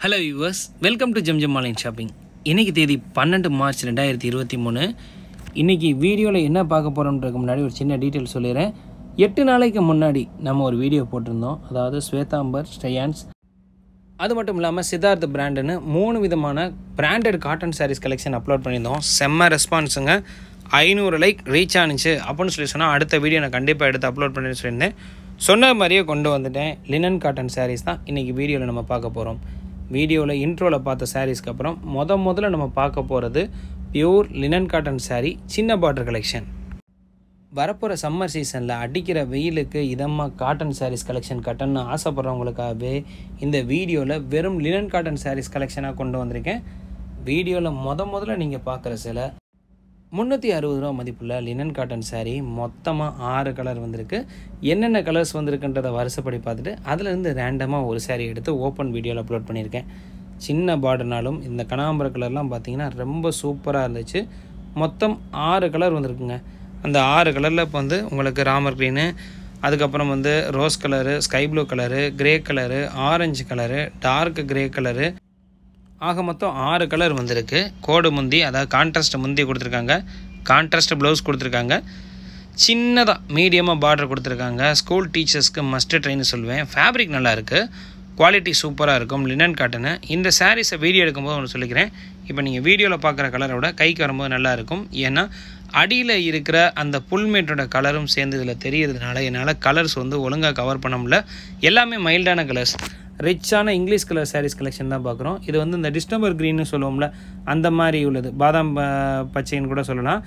hello viewers welcome to Zamzam online shopping இன்றைக்கி தேதி பன்னெண்டு மார்ச் ரெண்டாயிரத்தி இருபத்தி மூணு இன்றைக்கி வீடியோவில் என்ன பார்க்க போகிறோம்ன்றதுக்கு முன்னாடி ஒரு சின்ன டீட்டெயில் சொல்லிடுறேன் எட்டு நாளைக்கு முன்னாடி நம்ம ஒரு வீடியோ போட்டிருந்தோம் அதாவது ஸ்வேதாம்பர் ஸ்டெயான்ஸ் அது மட்டும் இல்லாமல் சித்தார்த் பிராண்டுன்னு மூணு விதமான branded cotton sarees collection upload பண்ணியிருந்தோம் செம்ம ரெஸ்பான்ஸுங்க ஐநூறு லைக் ரீச் ஆனிச்சு அப்படின்னு சொல்லி சொன்னால் அடுத்த வீடியோ நான் கண்டிப்பாக எடுத்து அப்லோட் பண்ணி சொல்லியிருந்தேன் சொன்ன மாதிரியே கொண்டு வந்துட்டேன் லினன் காட்டன் சாரீஸ் தான் இன்றைக்கி வீடியோவில் நம்ம பார்க்க போகிறோம் வீடியோவில் இன்ட்ரோவில் பார்த்த சாரீஸ்க்கு அப்புறம் முத முதல்ல நம்ம பார்க்க போகிறது பியூர் லினன் காட்டன் saree சின்ன பார்டர் கலெக்ஷன் வரப்போகிற சம்மர் சீசனில் அடிக்கிற வெயிலுக்கு இதமாக காட்டன் சாரீஸ் கலெக்ஷன் கட்டணும்னு ஆசைப்பட்றவங்களுக்காகவே இந்த வீடியோவில் வெறும் லினன் காட்டன் சாரீஸ் கலெக்ஷனாக கொண்டு வந்திருக்கேன் வீடியோவில் முத முதல்ல நீங்கள் பார்க்குற சில முந்நூற்றி அறுபது ரூபா மதிப்புள்ள லினன் காட்டன் saree மொத்தமாக ஆறு கலர் வந்திருக்கு என்னென்ன கலர்ஸ் வந்திருக்குன்றதை வருஷப்படி பார்த்துட்டு அதுலேருந்து ரேண்டமாக ஒரு saree எடுத்து ஓப்பன் வீடியோவில் அப்லோட் பண்ணியிருக்கேன் சின்ன பார்டர்னாலும் இந்த கனாம்பர கலர்லாம் பார்த்தீங்கன்னா ரொம்ப சூப்பராக இருந்துச்சு மொத்தம் ஆறு கலர் வந்திருக்குங்க அந்த ஆறு கலரில் இப்போ வந்து உங்களுக்கு ராமர் க்ரீனு அதுக்கப்புறம் வந்து rose colour sky blue colour grey colour orange colour dark grey colour ஆக மொத்தம் ஆறு கலர் வந்திருக்கு கோடு முந்தி அதாவது கான்ட்ராஸ்ட் முந்தி கொடுத்துருக்காங்க கான்ட்ராஸ்ட் ப்ளவுஸ் கொடுத்துருக்காங்க சின்னதாக மீடியமாக பார்டர் கொடுத்துருக்காங்க ஸ்கூல் டீச்சர்ஸ்க்கு மஸ்ட் ட்ரெயின் சொல்லுவேன் ஃபேப்ரிக் நல்லா இருக்குது குவாலிட்டி சூப்பராக இருக்கும் லினன் காட்டனு இந்த சாரீஸை வீடியோ எடுக்கும்போது ஒன்று சொல்லிக்கிறேன் இப்போ நீங்கள் வீடியோவில் பார்க்குற கலரை விட கைக்கு வரும்போது நல்லா இருக்கும் ஏன்னா அடியில் இருக்கிற அந்த புல்மேட்டோட கலரும் சேர்ந்து இதில் தெரியறதுனால என்னால் கலர்ஸ் வந்து ஒழுங்காக கவர் பண்ண முடியல எல்லாமே மைல்டான கலர்ஸ் ரிச்சான இங்கிலீஷ் கலர் சாரீஸ் கலெக்ஷன் தான் பார்க்குறோம் இது வந்து இந்த டிஸ்டம்பர் க்ரீன்னு சொல்லுவோம்ல அந்த மாதிரி உள்ளது பாதாம் ப- பச்சைன்னு கூட சொல்லலாம்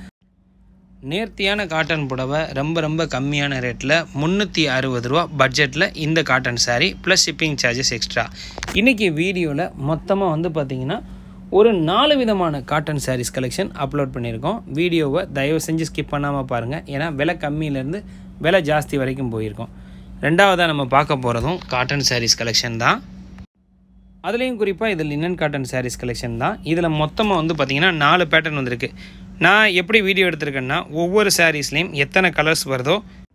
நேர்த்தியான காட்டன் புடவை ரொம்ப ரொம்ப கம்மியான ரேட்டில் முந்நூற்றி அறுபது ரூபா பட்ஜெட்டில் இந்த cotton saree plus shipping charges extra இன்றைக்கி வீடியோவில் மொத்தமாக வந்து பார்த்திங்கன்னா ஒரு நாலு விதமான காட்டன் sarees கலெக்ஷன் அப்லோட் பண்ணியிருக்கோம் வீடியோவை தயவு செஞ்சு ஸ்கிப் பண்ணாமல் பாருங்கள் ஏன்னா விலை கம்மியிலேருந்து விலை ஜாஸ்தி வரைக்கும் போயிருக்கோம் ரெண்டாவதாக நம்ம பார்க்க போகிறதும் காட்டன் sarees கலெக்ஷன் தான் அதுலேயும் குறிப்பாக இது லினன் காட்டன் sarees கலெக்ஷன் தான் இதில் மொத்தமாக வந்து பார்த்திங்கன்னா நாலு பேட்டர்ன் வந்திருக்கு நான் எப்படி வீடியோ எடுத்திருக்கேன்னா ஒவ்வொரு சாரீஸ்லேயும் எத்தனை கலர்ஸ் வருதோ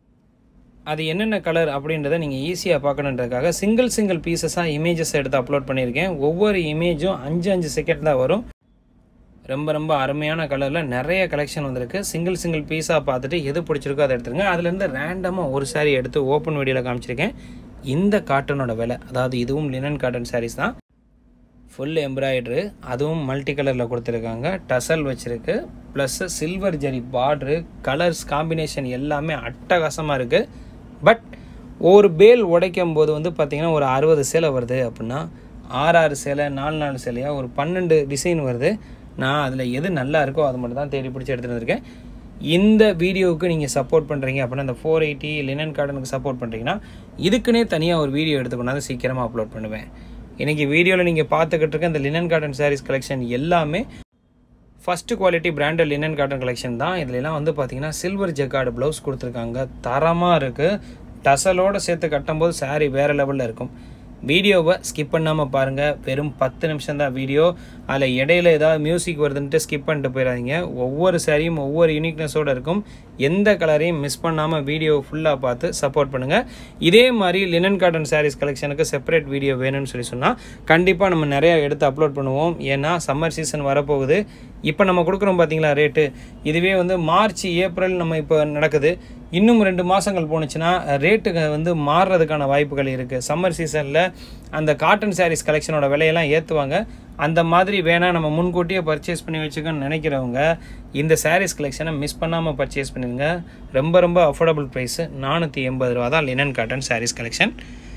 அது என்னென்ன கலர் அப்படின்றத நீங்கள் ஈஸியாக பார்க்கணுன்றதுக்காக சிங்கிள் சிங்கிள் பீசஸாக இமேஜஸ் எடுத்து அப்லோட் பண்ணியிருக்கேன் ஒவ்வொரு இமேஜும் அஞ்சு அஞ்சு செகண்ட் தான் வரும் ரொம்ப ரொம்ப அருமையான கலரில் நிறைய கலெக்ஷன் வந்திருக்கு சிங்கிள் சிங்கிள் பீஸாக பார்த்துட்டு எது பிடிச்சிருக்கோ அதை எடுத்துருங்க அதுலேருந்து ரேண்டமாக ஒரு saree எடுத்து ஓப்பன் வீடியோவில் காமிச்சிருக்கேன் இந்த காட்டனோட விலை அதாவது இதுவும் லினன் காட்டன் sarees தான் ஃபுல் எம்ப்ராய்டரு அதுவும் மல்டி கலரில் கொடுத்துருக்காங்க டசல் வச்சுருக்கு plus silver zari border colours combination எல்லாமே அட்டகாசமாக இருக்குது பட் ஒரு பேல் உடைக்கும் போது வந்து பார்த்திங்கன்னா ஒரு அறுபது சேலை வருது அப்படின்னா ஆறு ஆறு சேலை நாலு நாலு சேலையாக ஒரு பன்னெண்டு டிசைன் வருது நான் அதில் எது நல்லா இருக்கோ அது மட்டும் தான் தேடி பிடிச்சி எடுத்துகிட்டு வந்திருக்கேன் இந்த வீடியோவுக்கு நீங்கள் சப்போர்ட் பண்ணுறீங்க அப்படின்னா இந்த ஃபோர் எயிட்டி லினன் கார்டனுக்கு சப்போர்ட் பண்ணுறீங்கன்னா இதுக்குன்னே தனியாக ஒரு வீடியோ எடுத்து கொண்டாந்து சீக்கிரமாக அப்லோட் பண்ணுவேன் இன்றைக்கி வீடியோவில் நீங்கள் பார்த்துக்கிட்டு இருக்க இந்த லினன் காட்டன் சாரீஸ் கலெக்ஷன் எல்லாமே first quality branded linen cotton collection தான் இதுலலாம் வந்து பார்த்தீங்கன்னா சில்வர் ஜெக்கார்டு ப்ளவுஸ் கொடுத்துருக்காங்க தரமாக இருக்குது டசலோடு சேர்த்து கட்டும்போது saree வேறு லெவலில் இருக்கும் வீடியோவை ஸ்கிப் பண்ணாமல் பாருங்கள் வெறும் பத்து நிமிஷம் தான் வீடியோ அதில் இடையில ஏதாவது மியூசிக் வருதுன்ட்டு ஸ்கிப் பண்ணிட்டு போயிடாதீங்க ஒவ்வொரு சாரியும் ஒவ்வொரு யூனிக்னஸோடு இருக்கும் எந்த கலரையும் மிஸ் பண்ணாமல் வீடியோ ஃபுல்லாக பார்த்து சப்போர்ட் பண்ணுங்கள் இதே மாதிரி லினன் காட்டன் சாரீஸ் கலெக்ஷனுக்கு செப்பரேட் வீடியோ வேணும்னு சொல்லி சொன்னால் கண்டிப்பாக நம்ம நிறைய எடுத்து அப்லோட் பண்ணுவோம் ஏன்னா சம்மர் சீசன் வரப்போகுது இப்போ நம்ம கொடுக்குறோம் பார்த்தீங்களா ரேட்டு இதுவே வந்து மார்ச் ஏப்ரல் நம்ம இப்போ நடக்குது இன்னும் ரெண்டு மாதங்கள் போணுச்சுன்னா ரேட்டுக்கு வந்து மாறுறதுக்கான வாய்ப்புகள் இருக்குது சம்மர் சீசனில் அந்த காட்டன் சாரீஸ் கலெக்ஷனோட விலையெல்லாம் ஏற்றுவாங்க அந்த மாதிரி வேணால் நம்ம முன்கூட்டியே பர்ச்சேஸ் பண்ணி வச்சுக்கோன்னு நினைக்கிறவங்க இந்த சாரீஸ் கலெக்ஷனை மிஸ் பண்ணாமல் பர்ச்சேஸ் பண்ணிடுங்க ரொம்ப ரொம்ப அஃபோர்டபுள் ப்ரைஸு நானூற்றி எண்பது ரூபா தான் லினன் காட்டன் சாரீஸ் கலெக்ஷன்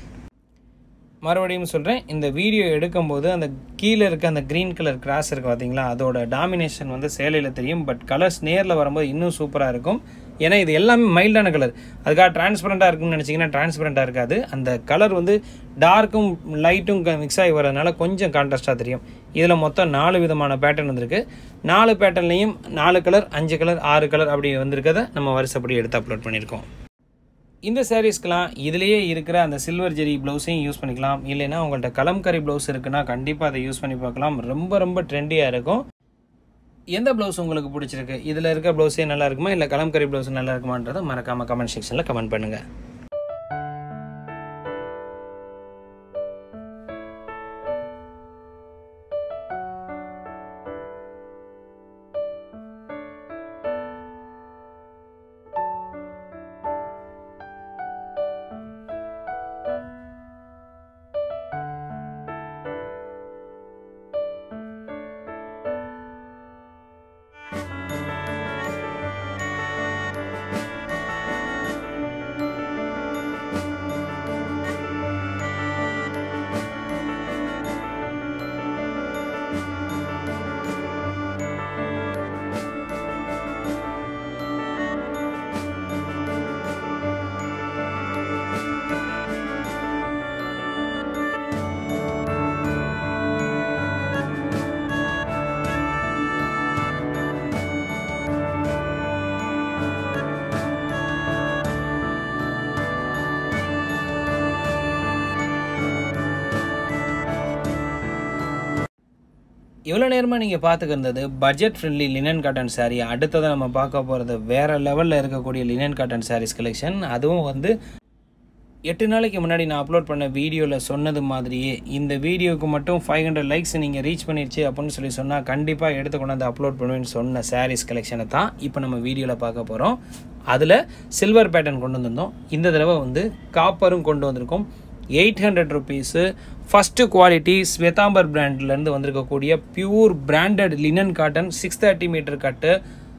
மறுபடியும் சொல்கிறேன் இந்த வீடியோ எடுக்கும்போது அந்த கீழே இருக்க அந்த க்ரீன் கலர் கிராஸ் இருக்குது பார்த்தீங்களா அதோட டாமினேஷன் வந்து சேலையில் தெரியும் பட் கலர்ஸ் நேரில் வரும்போது இன்னும் சூப்பராக இருக்கும் ஏன்னா இது எல்லாமே மைல்டான கலர் அதுக்காக டிரான்ஸ்பரண்ட்டாக இருக்குன்னு நினச்சிங்கன்னா டிரான்ஸ்பரண்ட்டாக இருக்காது அந்த கலர் வந்து டார்க்கும் லைட்டும் மிக்ஸ் ஆகி வரதுனால கொஞ்சம் கான்ட்ராஸ்ட்டாக தெரியும் இதில் மொத்தம் நாலு விதமான பேட்டர்ன் வந்திருக்கு நாலு பேட்டர்ன்லேயும் நாலு கலர் அஞ்சு கலர் ஆறு கலர் அப்படி வந்திருக்கதை நம்ம வருஷப்படி எடுத்து அப்லோட் பண்ணியிருக்கோம் இந்த சாரீஸ்க்கெலாம் இதுலேயே இருக்கிற அந்த சில்வர் ஜெரி ப்ளவுஸையும் யூஸ் பண்ணிக்கலாம் இல்லைன்னா உங்கள்கிட்ட கலம்கரி ப்ளவுஸ் இருக்குன்னா கண்டிப்பாக அதை யூஸ் பண்ணி பார்க்கலாம் ரொம்ப ரொம்ப ட்ரெண்டியாக இருக்கும் எந்த ப்ளவுஸ் உங்களுக்கு பிடிச்சிருக்கு இதில் இருக்க ப்ளவுஸே நல்லா இருக்குமா இல்லை கலம்கரி ப்ளவுஸ் நல்லா இருக்குமான்றதை மறக்காமல் கமெண்ட் செக்ஷனில் கமெண்ட் பண்ணுங்கள் இவ்வளோ நேரமாக நீங்கள் பார்த்துக்கிருந்தது budget friendly linen cotton saree அடுத்ததாக நம்ம பார்க்க போகிறது வேறு லெவலில் இருக்கக்கூடிய லினன் காட்டன் sarees கலெக்ஷன் அதுவும் வந்து எட்டு நாளைக்கு முன்னாடி நான் அப்லோட் பண்ண வீடியோவில் சொன்னது மாதிரியே இந்த வீடியோவுக்கு மட்டும் ஃபைவ் ஹண்ட்ரட் லைக்ஸ் நீங்கள் ரீச் பண்ணிருச்சு அப்படின்னு சொல்லி சொன்னால் கண்டிப்பாக எடுத்து கொண்டாந்து அப்லோட் பண்ணுவேன்னு சொன்ன sarees கலெக்ஷனை தான் இப்போ நம்ம வீடியோவில் பார்க்க போகிறோம் அதில் சில்வர் பேட்டர்ன் கொண்டு வந்திருந்தோம் இந்த தடவை வந்து காப்பரும் கொண்டு வந்திருக்கோம் eight hundred rupees first quality Swetambar பிராண்ட்லேருந்து வந்திருக்கக்கூடிய pure branded linen cotton six thirty meter கட்டு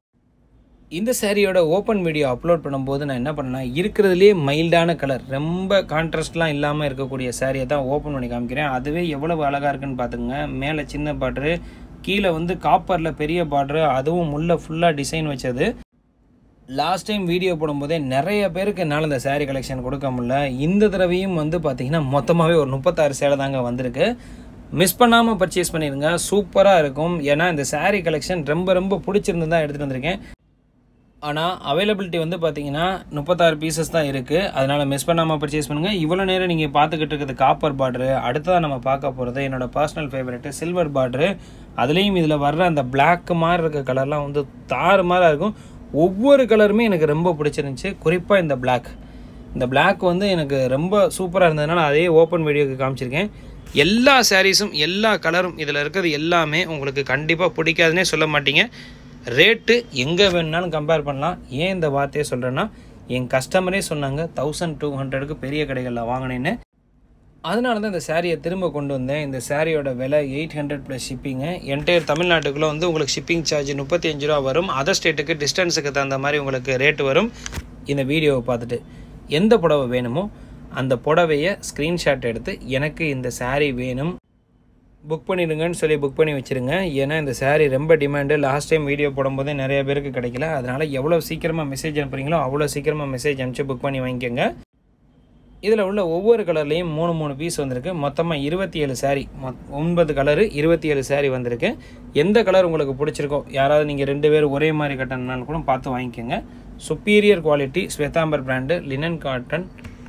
இந்த சாரியோட ஓப்பன் வீடியோ அப்லோட் பண்ணும்போது நான் என்ன பண்ணேன்னா இருக்கிறதுலே மைல்டான கலர் ரொம்ப கான்ட்ராஸ்ட்லாம் இல்லாமல் இருக்கக்கூடிய சாரியை தான் ஓப்பன் பண்ணி காமிக்கிறேன் அதுவே எவ்வளவு அழகாக இருக்குன்னு பார்த்துங்க மேலே சின்ன பார்டரு கீழே வந்து காப்பரில் பெரிய பார்டரு அதுவும் முள்ள ஃபுல்லாக டிசைன் வச்சது லாஸ்ட் டைம் வீடியோ போடும்போதே நிறைய பேருக்கு என்னால் இந்த saree கலெக்ஷன் கொடுக்க முடியல இந்த தடவையும் வந்து பார்த்தீங்கன்னா மொத்தமாகவே ஒரு முப்பத்தாறு சேலை தாங்க வந்திருக்கு மிஸ் பண்ணாமல் பர்ச்சேஸ் பண்ணிடுங்க சூப்பராக இருக்கும் ஏன்னா இந்த saree கலெக்ஷன் ரொம்ப ரொம்ப பிடிச்சிருந்து தான் எடுத்துகிட்டு வந்திருக்கேன் ஆனால் அவைலபிலிட்டி வந்து பார்த்தீங்கன்னா முப்பத்தாறு பீசஸ் தான் இருக்குது அதனால் மிஸ் பண்ணாமல் பர்ச்சேஸ் பண்ணுங்கள் இவ்வளோ நேரம் நீங்கள் பார்த்துக்கிட்டு இருக்கிறது காப்பர் பார்டரு அடுத்ததாக நம்ம பார்க்க போகிறது என்னோட பர்சனல் ஃபேவரெட்டு சில்வர் பார்டரு அதுலேயும் இதில் வர்ற அந்த பிளாக் மாதிரி இருக்க கலர்லாம் வந்து தாறு மாதிரி இருக்கும் ஒவ்வொரு கலருமே எனக்கு ரொம்ப பிடிச்சிருந்துச்சி குறிப்பாக இந்த Black இந்த Black வந்து எனக்கு ரொம்ப சூப்பராக இருந்ததுனால அதே ஓப்பன் வீடியோக்கு காமிச்சிருக்கேன் எல்லா சாரீஸும் எல்லா கலரும் இதில் இருக்கிறது எல்லாமே உங்களுக்கு கண்டிப்பாக பிடிக்காதுன்னே சொல்ல மாட்டீங்க ரேட்டு எங்கே வேணுனாலும் கம்பேர் பண்ணலாம் ஏன் இந்த வார்த்தையை சொல்கிறேன்னா என் கஸ்டமரே சொன்னாங்க தௌசண்ட் டூ ஹண்ட்ரடுக்கு பெரிய கடைகளில் வாங்கினேன்னு அதனால தான் இந்த சாரியை திரும்ப கொண்டு வந்தேன் இந்த சாரியோட விலை eight hundred plus shipping entire தமிழ்நாட்டுக்குள்ளே வந்து உங்களுக்கு ஷிப்பிங் சார்ஜ் முப்பத்தி அஞ்சு ரூபா வரும் அதர் ஸ்டேட்டுக்கு டிஸ்டன்ஸுக்கு தகுந்த மாதிரி உங்களுக்கு ரேட்டு வரும் இந்த வீடியோவை பார்த்துட்டு எந்த புடவை வேணுமோ அந்த புடவையை ஸ்க்ரீன்ஷாட் எடுத்து எனக்கு இந்த saree வேணும் புக் பண்ணிடுங்கன்னு சொல்லி புக் பண்ணி வச்சுருங்க ஏன்னா இந்த saree ரொம்ப டிமாண்டு லாஸ்ட் டைம் வீடியோ போடும்போதே நிறைய பேருக்கு கிடைக்கல அதனால் எவ்வளோ சீக்கிரமாக மெசேஜ் அனுப்புறீங்களோ அவ்வளோ சீக்கிரமாக மெசேஜ் அனுப்பிச்சு புக் பண்ணி வாங்கிக்கோங்க இதில் உள்ள ஒவ்வொரு கலர்லேயும் மூணு மூணு பீஸ் வந்திருக்கு மொத்தமாக இருபத்தி ஏழு saree மொ ஒன்பது கலரு இருபத்தி ஏழு saree வந்திருக்கு எந்த கலர் உங்களுக்கு பிடிச்சிருக்கோ யாராவது நீங்கள் ரெண்டு பேர் ஒரே மாதிரி கட்டணும்னாலும் கூட பார்த்து வாங்கிக்கோங்க superior quality Swetambar brand linen cotton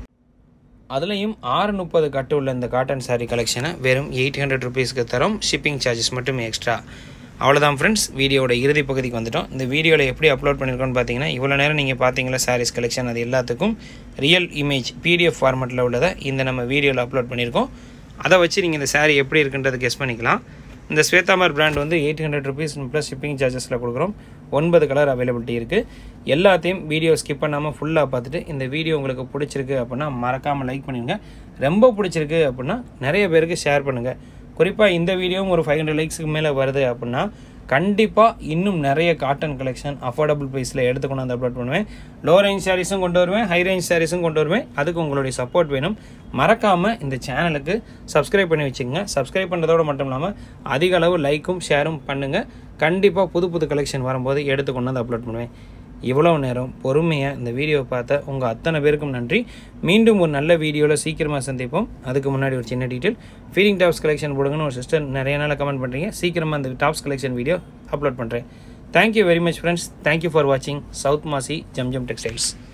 அதுலேயும் ஆறு முப்பது கட்டு உள்ள இந்த காட்டன் saree கலெக்ஷனை வெறும் எயிட் ஹண்ட்ரட் ருபீஸ்க்கு தரோம் ஷிப்பிங் சார்ஜஸ் மட்டும் எக்ஸ்ட்ரா அவ்வளோதான் ஃப்ரெண்ட்ஸ் வீடியோட இறுதி பகுதிக்கு வந்துட்டோம் இந்த வீடியோவில் எப்படி அப்லோட் பண்ணியிருக்கோன்னு பார்த்தீங்கன்னா இவ்வளோ நேரம் நீங்கள் பார்த்தீங்களா சாரீஸ் கலெக்ஷன் அது எல்லாத்துக்கும் ரியல் இமேஜ் பிடிஎஃப் ஃபார்மெட்டில் உள்ளதை இந்த நம்ம வீடியோவில் அப்லோட் பண்ணியிருக்கோம் அதை வச்சு நீங்கள் இந்த saree எப்படி இருக்குன்றது கெஸ் பண்ணிக்கலாம் இந்த ஸ்வேதாமர் பிராண்ட் வந்து eight hundred rupees plus shipping சார்ஜஸில் கொடுக்குறோம் ஒன்பது கலர் அவைலபிலிட்டி இருக்குது எல்லாத்தையும் வீடியோ ஸ்கிப் பண்ணாமல் ஃபுல்லாக பார்த்துட்டு இந்த வீடியோ உங்களுக்கு பிடிச்சிருக்கு அப்படின்னா மறக்காமல் லைக் பண்ணிடுங்க ரொம்ப பிடிச்சிருக்கு அப்படின்னா நிறைய பேருக்கு ஷேர் பண்ணுங்கள் குறிப்பாக இந்த வீடியோவும் ஒரு ஃபைவ் ஹண்ட்ரட் லைக்ஸுக்கு மேலே வருது அப்படின்னா கண்டிப்பாக இன்னும் நிறைய காட்டன் கலெக்ஷன் அஃபோர்டபுள் ப்ரைஸில் எடுத்து கொண்டு வந்து அப்லோட் பண்ணுவேன் லோ ரேஞ்ச் சாரீஸும் கொண்டு வருவேன் ஹை ரேஞ்ச் சாரீஸும் கொண்டு வருவேன் அதுக்கு உங்களுடைய சப்போர்ட் வேணும் மறக்காமல் இந்த சேனலுக்கு சப்ஸ்கிரைப் பண்ணி வச்சுக்கோங்க சப்ஸ்கிரைப் பண்ணுறதோடு மட்டும் இல்லாமல் அதிக அளவு லைக்கும் ஷேரும் பண்ணுங்கள் கண்டிப்பாக புது புது கலெக்ஷன் வரும்போது எடுத்து கொண்டு வந்து அப்லோட் பண்ணுவேன் இவ்வளவு நேரம் பொறுமையாக இந்த வீடியோவை பார்த்த உங்கள் அத்தனை பேருக்கும் நன்றி மீண்டும் ஒரு நல்ல வீடியோவில் சீக்கிரமாக சந்திப்போம் அதுக்கு முன்னாடி ஒரு சின்ன டீட்டெயில் ஃபீலிங் டாப்ஸ் கலெக்ஷன் போடுங்கன்னு ஒரு சிஸ்டர் நிறைய நாள் கமெண்ட் பண்ணுறீங்க சீக்கிரமாக அந்த டாப்ஸ் கலெக்ஷன் வீடியோ அப்லோட் பண்ணுறேன் thank you very much friends thank you for வாட்சிங் சவுத் மாசி ஜம்ஜம் டெக்ஸ்டைல்ஸ்